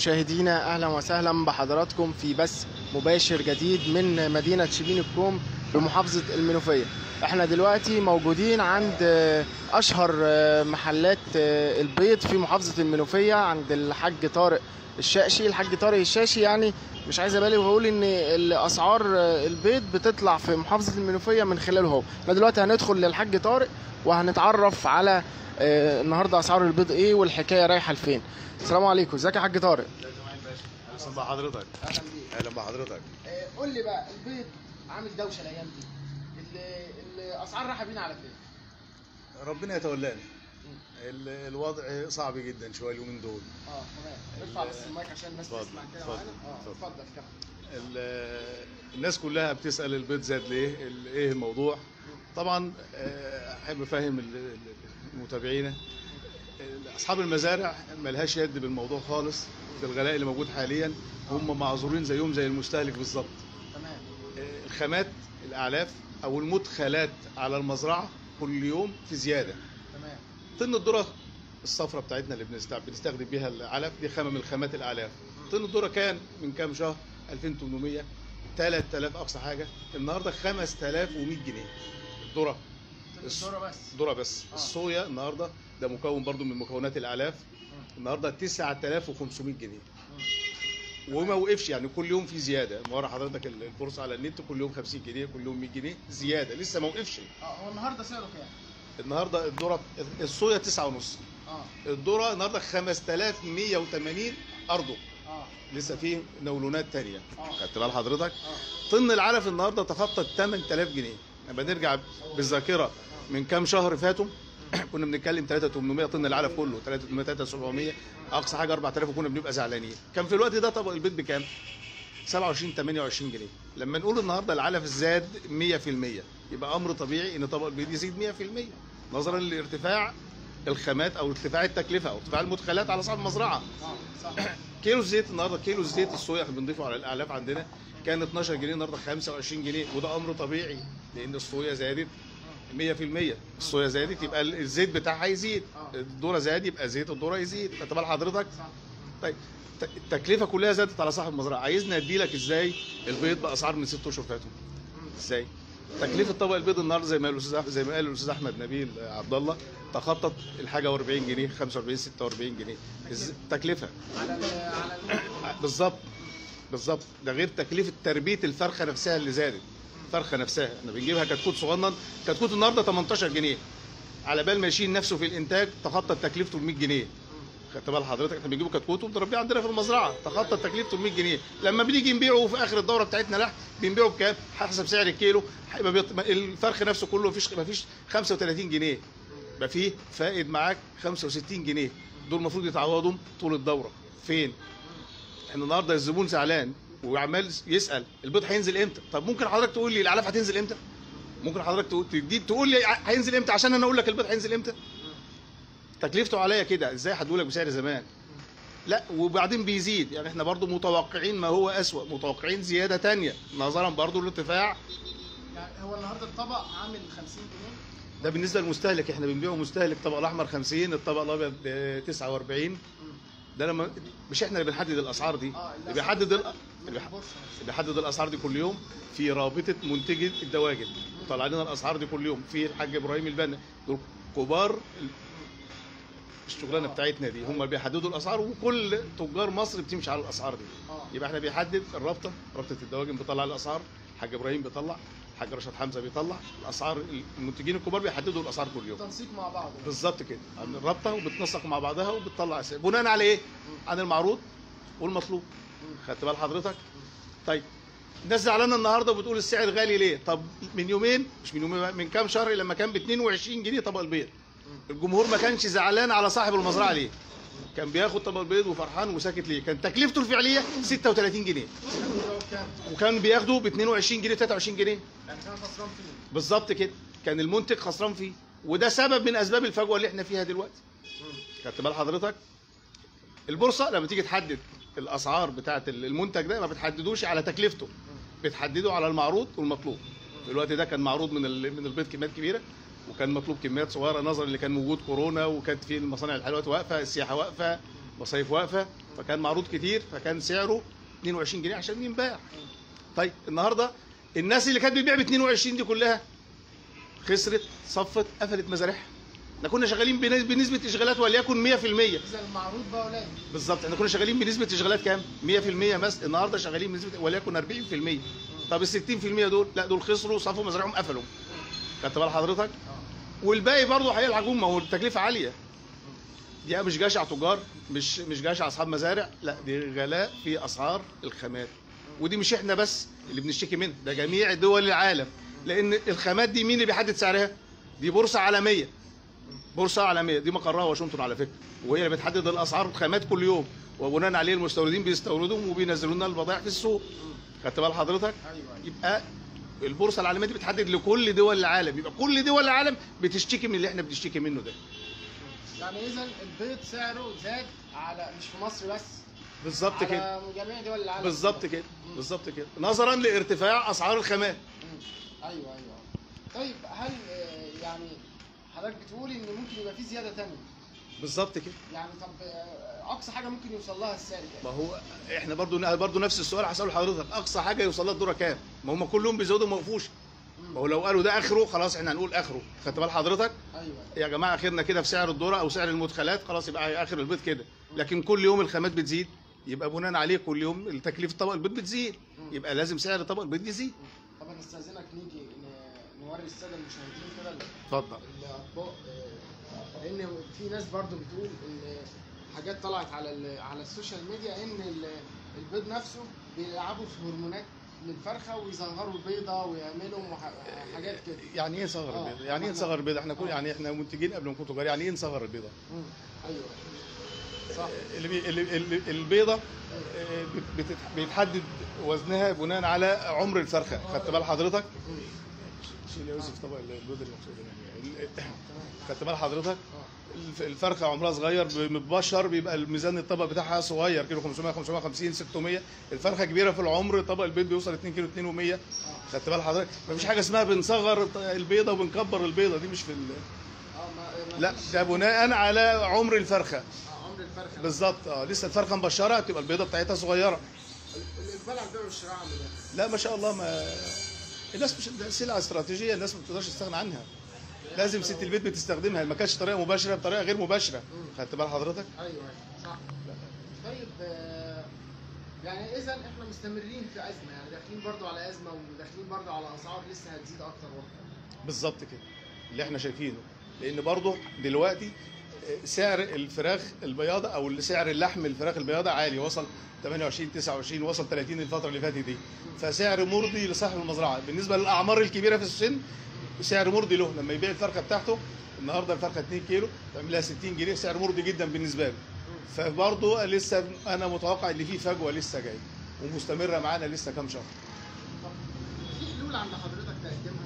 مشاهدينا اهلا وسهلا بحضراتكم في بث مباشر جديد من مدينه شبين الكوم بمحافظه المنوفيه احنا دلوقتي موجودين عند آه، اشهر آه، محلات آه، البيض في محافظه المنوفيه عند الحاج طارق الشاشي الحاج طارق الشاشي يعني مش عايز ابالغ واقول ان الاسعار آه، البيض بتطلع في محافظه المنوفيه من خلاله هو احنا دلوقتي هندخل للحاج طارق وهنتعرف على آه، النهارده اسعار البيض ايه والحكايه رايحه لفين السلام عليكم ازيك يا حاج طارق اهلا بحضرتك اهلا بيك اهلا بحضرتك قول لي بقى البيض عامل دوشه الايام دي ال- الاسعار رايحه بينا على فين ربنا يتولانا ال- الوضع صعب جدا شويه اليومين دول اه تمام ارفع بس المايك عشان الناس اتفضل، تسمع كده اتفضل، معانا اه اتفضل. اتفضل كمل ال- الناس كلها بتسال البيض زاد ليه ال- ايه الموضوع طبعا آه، احب افهم ال- ال- المتابعين ال- اصحاب المزارع ملهاش يد بالموضوع خالص في الغلاء اللي موجود حاليا هم معذورين زيهم زي المستهلك بالظبط تمام آه، الخامات الاعلاف او المدخلات على المزرعه كل يوم في زياده تمام طن الذره الصفراء بتاعتنا اللي بنستع- بنستخدم بيها العلف دي خامه من الخامات الاعلاف طن الذره كان من كام شهر 2800 3000 اقصى حاجه النهارده 5100 جنيه الذره الصوره بس الذره بس آه. الصويا النهارده ده مكون برضو من مكونات الاعلاف النهارده 9500 جنيه وما وقفش يعني كل يوم في زياده ورا حضرتك ال- البورصه على النت كل يوم 50 جنيه كل يوم 100 جنيه زياده لسه ما وقفش اه هو النهارده سعره كام؟ النهارده الذره الصويا 9 ونص اه الذره النهارده 5180 ارضه اه لسه فيه نولونات تانية آه. خدت بال حضرتك اه طن العلف النهارده تخطى 8000 جنيه لما نرجع بالذاكره من كام شهر فاتوا كنا بنتكلم 3800 طن العلف كله 3800 3700 اقصى حاجه 4000 وكنا بنبقى زعلانين كان في الوقت ده طبق البيض بكام 27 28 جنيه لما نقول النهارده العلف زاد 100% يبقى امر طبيعي ان طبق البيض يزيد 100% نظرا لارتفاع الخامات او ارتفاع التكلفه او ارتفاع المدخلات على صاحب المزرعه اه صح كيلو الزيت النهارده كيلو الزيت الصويا اللي بنضيفه على الاعلاف عندنا كان 12 جنيه النهارده 25 جنيه وده امر طبيعي لان الصويا زادت 100% الصويا زادت يبقى الزيت بتاعها يزيد آه. الذره زاد يبقى زيت الذره يزيد خدت بال حضرتك صح طيب ت- التكلفه كلها زادت على صاحب المزرعه عايزني ادي لك ازاي البيض باسعار من ست اشهر فاتوا ازاي تكلفه طبق البيض النهارده زي ما قال الاستاذ أح- زي ما قال الاستاذ احمد نبيل عبد الله تخطط الحاجه و40 جنيه 45 46 جنيه الز- تكلفه على ال على ال بالظبط بالظبط ده غير تكلفه تربيه الفرخه نفسها اللي زادت الفرخه نفسها احنا بنجيبها كتكوت صغنن كتكوت النهارده 18 جنيه على بال ما يشيل نفسه في الانتاج تخطط تكلفته ال 100 جنيه خدت بال حضرتك احنا بنجيبه كتكوت وبنربيه عندنا في المزرعه تخطط تكلفته ال 100 جنيه لما بنيجي نبيعه في اخر الدوره بتاعتنا لحم بنبيعه بكام حسب سعر الكيلو هيبقى بيط... الفرخ نفسه كله مفيش مفيش 35 جنيه يبقى فيه فائد معاك 65 جنيه دول المفروض يتعوضوا طول الدوره فين احنا النهارده الزبون زعلان وعمال يسال البيض هينزل امتى طب ممكن حضرتك تقول لي الاعلاف هتنزل امتى ممكن حضرتك تقول تدي تقول لي ع- هينزل امتى عشان انا اقول لك البيض هينزل امتى تكلفته عليا كده ازاي هدولك بسعر زمان لا وبعدين بيزيد يعني احنا برضو متوقعين ما هو اسوأ متوقعين زياده تانية نظرا برضو لارتفاع يعني هو النهارده الطبق عامل 50 جنيه ده بالنسبه للمستهلك احنا بنبيعه مستهلك الطبق الاحمر 50 الطبق الابيض ب 49 ده لما مش احنا اللي بنحدد الاسعار دي اه اللي بيحدد ال- اللي من بيح- البورصه اللي بيحدد الاسعار دي كل يوم في رابطه منتجي الدواجن طلع لنا الاسعار دي كل يوم في الحاج ابراهيم البنا دول كبار ال- الشغلانه بتاعتنا دي هم اللي بيحددوا الاسعار وكل تجار مصر بتمشي على الاسعار دي اه يبقى احنا بيحدد الرابطه رابطه الدواجن بتطلع الاسعار الحاج ابراهيم بيطلع الحاج رشاد حمزه بيطلع الاسعار المنتجين الكبار بيحددوا الاسعار كل يوم تنسيق مع بعض بالظبط كده عن الرابطه وبتنسق مع بعضها وبتطلع اسعار بناء على ايه؟ عن المعروض والمطلوب خدت بال حضرتك؟ طيب الناس زعلانه النهارده وبتقول السعر غالي ليه؟ طب من يومين مش من يومين بقى، من كام شهر لما كان ب 22 جنيه طبق البيض الجمهور ما كانش زعلان على صاحب المزرعه ليه؟ كان بياخد طبق البيض وفرحان وساكت ليه؟ كان تكلفته الفعليه 36 جنيه كام وكان بياخده ب 22 جنيه 23 جنيه يعني كان خسران فيه بالظبط كده كان المنتج خسران فيه وده سبب من اسباب الفجوه اللي احنا فيها دلوقتي خدت بال حضرتك البورصه لما تيجي تحدد الاسعار بتاعه المنتج ده ما بتحددوش على تكلفته بتحدده على المعروض والمطلوب في الوقت ده كان معروض من ال- من البيض كميات كبيره وكان مطلوب كميات صغيره نظرا اللي كان وجود كورونا وكانت في المصانع الحلويات واقفه السياحه واقفه مصايف واقفه فكان معروض كتير فكان سعره 22 جنيه عشان ينباع طيب النهارده الناس اللي كانت بتبيع ب 22 دي كلها خسرت صفت قفلت مزارعها احنا كنا شغالين بنسبه بنسبة اشغالات وليكن 100% اذا المعروض بقى قليل بالظبط احنا كنا شغالين بنسبه اشغالات كام 100% مثلا النهارده شغالين بنسبه وليكن 40% طب ال 60% دول لا دول خسروا صفوا مزارعهم قفلوا خدت بال حضرتك والباقي برضه هيلعبون ما هو التكلفه عاليه دي مش جشع تجار مش مش جشع اصحاب مزارع لا دي غلاء في اسعار الخامات ودي مش احنا بس اللي بنشتكي منها ده جميع دول العالم لان الخامات دي مين اللي بيحدد سعرها دي بورصه عالميه بورصه عالميه دي مقرها واشنطن على فكره وهي اللي بتحدد الاسعار الخامات كل يوم وبناء عليه المستوردين بيستوردوهم وبينزلوا لنا البضائع في السوق خدت بال حضرتك ايوه ايوه يبقى البورصه العالميه دي بتحدد لكل دول العالم يبقى كل دول العالم بتشتكي من اللي احنا بنشتكي منه ده يعني اذا البيض سعره زاد على مش في مصر بس بالظبط كده على جميع دول العالم بالظبط كده بالظبط كده نظرا لارتفاع اسعار الخامات مم. ايوه ايوه طيب هل آه، يعني حضرتك بتقول ان ممكن يبقى في زياده تانية بالظبط كده يعني طب آه، اقصى حاجه ممكن يوصل لها السعر ما كام؟ هو احنا برضو برضو نفس السؤال هساله لحضرتك اقصى حاجه يوصل لها الدوره كام ما هم كلهم بيزودوا ما وقفوش ما هو لو قالوا ده اخره خلاص احنا هنقول اخره خدت بال حضرتك ايوه يا جماعه اخرنا كده في سعر الذره او سعر المدخلات خلاص يبقى اخر البيض كده لكن كل يوم الخامات بتزيد يبقى بناء عليه كل يوم التكلفه طبق البيض بتزيد يبقى لازم سعر طبق البيض يزيد طب انا استاذنك نيجي ن- نوري الساده المشاهدين كده ال- اتفضل الاطباق آه، لان في ناس برضو بتقول ان حاجات طلعت على ال- على السوشيال ميديا ان ال- البيض نفسه بيلعبوا في هرمونات للفرخه ويصغروا البيضه ويعملوا مح- حاجات كده يعني ايه صغر آه. البيضه يعني ايه نصغر البيضه احنا كل يعني احنا منتجين قبل ما نكون تجار يعني ايه نصغر البيضه مم. ايوه صح اللي بي اللي اللي- البيضه آه، بت- بتت- بيتحدد وزنها بناء على عمر الفرخه خدت بال حضرتك مم. شيل يا يوسف طبق البيض اللي مقصود هنا. ال- تمام خدت بال حضرتك اه الف- الفرخه عمرها صغير ب- متبشر بيبقى الميزان الطبق بتاعها صغير كيلو 500 550 600 الفرخه كبيره في العمر طبق البيض بيوصل 2 كيلو 2 و100 خدت بال حضرتك مفيش حاجه اسمها بنصغر البيضه وبنكبر البيضه دي مش في ال... اه ما- ما لا فيش- ده بناء على عمر الفرخه آه، عمر الفرخه بالظبط اه لسه الفرخه مبشره تبقى البيضه بتاعتها صغيره الاقبال على البيع والشراء عامل ايه؟ لا ما شاء الله ما الناس مش ده سلعه استراتيجيه الناس ما بتقدرش تستغنى عنها لازم ست البيت بتستخدمها ما كانتش طريقه مباشره بطريقه غير مباشره خدت بال حضرتك ايوه ايوه صح طيب آه، يعني اذا احنا مستمرين في ازمه يعني داخلين برضو على ازمه وداخلين برضو على اسعار لسه هتزيد اكتر واكتر بالظبط كده اللي احنا شايفينه لان برضه دلوقتي سعر الفراخ البياضه او سعر اللحم الفراخ البياضه عالي وصل 28 29 وصل 30 الفتره اللي فاتت دي فسعر مرضي لصاحب المزرعه بالنسبه للاعمار الكبيره في السن سعر مرضي له لما يبيع الفرخه بتاعته النهارده الفرخه 2 كيلو تعمل لها 60 جنيه سعر مرضي جدا بالنسبه له فبرضه لسه انا متوقع ان في فجوه لسه جايه ومستمره معانا لسه كام شهر طب في حلول عند حضرتك تقدمها؟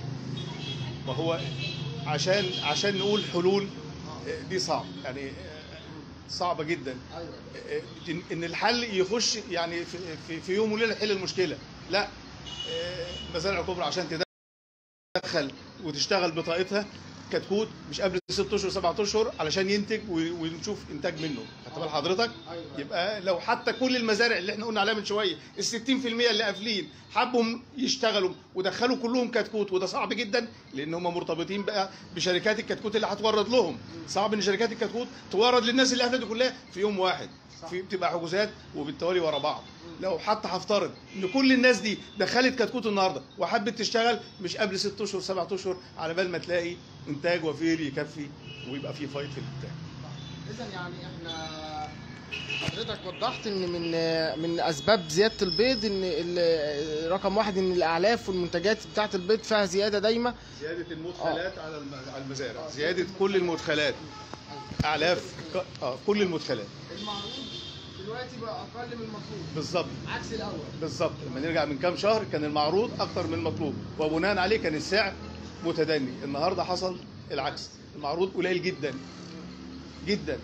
ما هو عشان عشان نقول حلول دي صعب يعني صعبه جدا ايوه ان إن الحل يخش يعني في, في, في يوم وليله يحل المشكله لا المزارع الكبرى عشان تدخل وتشتغل بطاقتها كتكوت مش قبل ست اشهر سبعة اشهر علشان ينتج و- ونشوف انتاج منه خدت بال حضرتك ايوه يبقى لو حتى كل المزارع اللي احنا قلنا عليها من شويه ال 60% اللي قافلين حبهم يشتغلوا ودخلوا كلهم كتكوت وده صعب جدا لان هم مرتبطين بقى بشركات الكتكوت اللي هتورد لهم صعب ان شركات الكتكوت تورد للناس اللي قافله دي كلها في يوم واحد صح. في بتبقى حجوزات وبالتوالي ورا بعض لو حتى هفترض ان كل الناس دي دخلت كتكوت النهارده وحبت تشتغل مش قبل ست اشهر سبعة اشهر على بال ما تلاقي انتاج وفير يكفي ويبقى في فايد في الانتاج اذا يعني احنا حضرتك وضحت ان من من اسباب زياده البيض ان ال- رقم واحد ان الاعلاف والمنتجات بتاعه البيض فيها زياده دايمه زيادة المدخلات على الم- على المزارع زيادة كل المدخلات أعلاف ك- اه كل المدخلات المعروض دلوقتي بقى اقل من المطلوب بالظبط عكس الاول بالظبط لما نرجع من كام شهر كان المعروض أكتر من المطلوب وبناء عليه كان السعر متدني النهارده حصل العكس المعروض قليل جدا جدا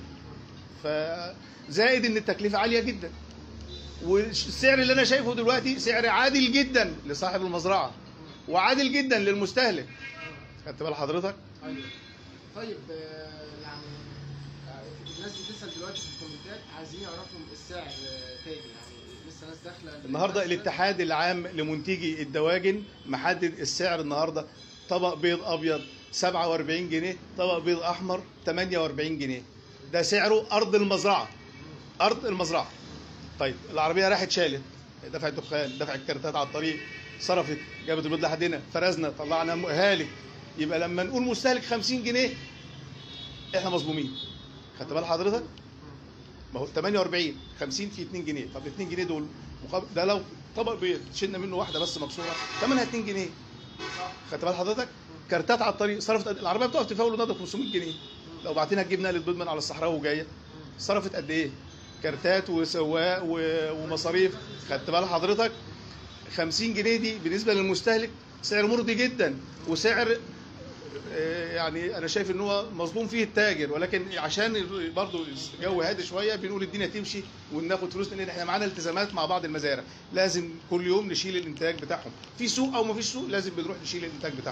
فزائد ان التكلفة عالية جدا والسعر اللي انا شايفه دلوقتي سعر عادل جدا لصاحب المزرعة وعادل جدا للمستهلك خدت بال حضرتك ايوه طيب آه، يعني آه، الناس بتسال دلوقتي في الكومنتات عايزين يعرفوا السعر آه، تاني يعني لسه ناس داخله النهارده الاتحاد العام لمنتجي الدواجن محدد السعر النهارده طبق بيض ابيض 47 جنيه طبق بيض احمر 48 جنيه ده سعره ارض المزرعه ارض المزرعه طيب العربيه راحت شالت دفعت دخان دفعت كارتات على الطريق صرفت جابت البيض لحد هنا فرزنا طلعنا هالك يبقى لما نقول مستهلك 50 جنيه احنا مظلومين خدت بال حضرتك ما هو 48 50 في 2 جنيه طب ال 2 جنيه دول مقابل ده لو طبق بيض شلنا منه واحده بس مكسوره ثمنها 2 جنيه خدت بال حضرتك كارتات على الطريق صرفت قد- العربيه بتقف تفاول النهارده 500 جنيه لو بعتينها تجيب نقله بيض من على الصحراء وجايه صرفت قد ايه كارتات وسواق و- ومصاريف خدت بال حضرتك 50 جنيه دي بالنسبه للمستهلك سعر مرضي جدا وسعر آه، يعني انا شايف ان هو مظلوم فيه التاجر ولكن عشان برضه الجو هادي شويه بنقول الدنيا تمشي وناخد فلوس لان احنا معانا التزامات مع بعض المزارع لازم كل يوم نشيل الانتاج بتاعهم في سوق او ما فيش سوق لازم بنروح نشيل الانتاج بتاعهم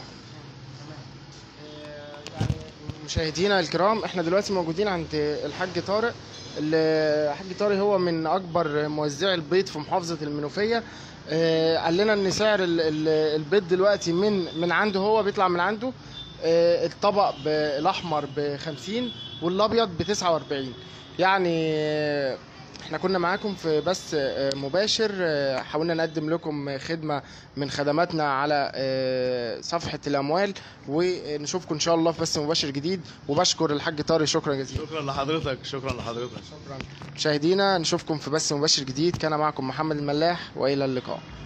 يعني مشاهدينا الكرام احنا دلوقتي موجودين عند الحاج طارق ال- الحاج طارق هو من اكبر موزعي البيض في محافظه المنوفيه آه، قال لنا ان سعر ال- ال- البيض دلوقتي من من عنده هو بيطلع من عنده آه، الطبق ب- الاحمر ب 50 والابيض ب 49 يعني آه، احنا كنا معاكم في بث آه، مباشر آه، حاولنا نقدم لكم خدمه من خدماتنا على آه، صفحه الاموال ونشوفكم ان شاء الله في بث مباشر جديد وبشكر الحاج طارق شكرا جزيلا شكرا لحضرتك شكرا لحضرتك شكرا مشاهدينا نشوفكم في بث مباشر جديد كان معكم محمد الملاح والى اللقاء